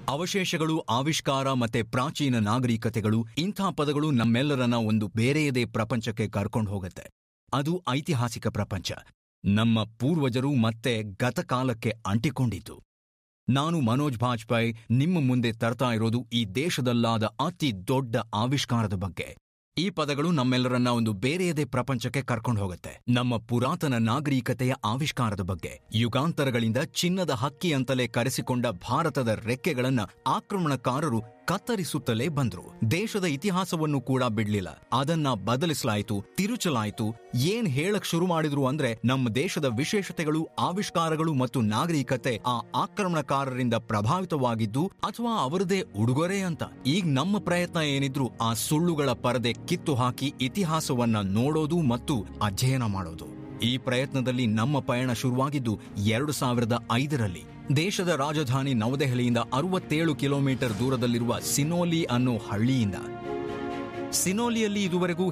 ಅವಶೇಷಗಳು ಆವಿಷ್ಕಾರ ಮತ್ತೆ ಪ್ರಾಚೀನ ನಾಗರಿಕತೆಗಳು ಇಂಥ ಪದಗಳು ನಮ್ಮೆಲ್ಲರನ್ನ ಒಂದು ಬೇರೆಯದೇ ಪ್ರಪಂಚಕ್ಕೆ ಕರ್ಕೊಂಡು ಹೋಗುತ್ತೆ ಅದು ಐತಿಹಾಸಿಕ ಪ್ರಪಂಚ ನಮ್ಮ ಪೂರ್ವಜರು ಮತ್ತೆ ಗತಕಾಲಕ್ಕೆ ಅಂಟಿಕೊಂಡಿದ್ದು ನಾನು ಮನೋಜ್ ಬಾಜ್ಪಾಯ್ ನಿಮ್ಮ ಮುಂದೆ ತರ್ತಾ ಇರೋದು ಈ ದೇಶದಲ್ಲಾದ ಅತಿ ದೊಡ್ಡ ಆವಿಷ್ಕಾರದ ಬಗ್ಗೆ ಈ ಪದಗಳು ನಮ್ಮೆಲ್ಲರನ್ನ ಒಂದು ಬೇರೆಯದೇ ಪ್ರಪಂಚಕ್ಕೆ ಕರ್ಕೊಂಡು ಹೋಗುತ್ತೆ ನಮ್ಮ ಪುರಾತನ ನಾಗರಿಕತೆಯ ಆವಿಷ್ಕಾರದ ಬಗ್ಗೆ ಯುಗಾಂತರಗಳಿಂದ ಚಿನ್ನದ ಹಕ್ಕಿ ಅಂತಲೇ ಕರೆಸಿಕೊಂಡ ಭಾರತದ ರೆಕ್ಕೆಗಳನ್ನ ಆಕ್ರಮಣಕಾರರು ಕತ್ತರಿಸುತ್ತಲೇ ಬಂದ್ರು ದೇಶದ ಇತಿಹಾಸವನ್ನು ಕೂಡ ಬಿಡ್ಲಿಲ್ಲ ಅದನ್ನ ಬದಲಿಸಲಾಯಿತು ತಿರುಚಲಾಯಿತು ಏನ್ ಹೇಳಕ್ ಶುರು ಮಾಡಿದ್ರು ಅಂದ್ರೆ ನಮ್ಮ ದೇಶದ ವಿಶೇಷತೆಗಳು ಆವಿಷ್ಕಾರಗಳು ಮತ್ತು ನಾಗರಿಕತೆ ಆ ಆಕ್ರಮಣಕಾರರಿಂದ ಪ್ರಭಾವಿತವಾಗಿದ್ದು ಅಥವಾ ಅವರದೇ ಉಡುಗೊರೆ ಅಂತ ಈಗ ನಮ್ಮ ಪ್ರಯತ್ನ ಏನಿದ್ರು ಆ ಸುಳ್ಳುಗಳ ಪರದೆ ಕಿತ್ತು ಹಾಕಿ ಇತಿಹಾಸವನ್ನ ನೋಡೋದು ಮತ್ತು ಅಧ್ಯಯನ ಮಾಡೋದು ಈ ಪ್ರಯತ್ನದಲ್ಲಿ ನಮ್ಮ ಪಯಣ ಶುರುವಾಗಿದ್ದು ಎರಡು ಸಾವಿರದ ಐದರಲ್ಲಿ ದೇಶದ ರಾಜಧಾನಿ ನವದೆಹಲಿಯಿಂದ ಅರವತ್ತೇಳು ಕಿಲೋಮೀಟರ್ ದೂರದಲ್ಲಿರುವ ಸಿನೋಲಿ ಅನ್ನೋ ಹಳ್ಳಿಯಿಂದ ಸಿನೋಲಿಯಲ್ಲಿ ಇದುವರೆಗೂ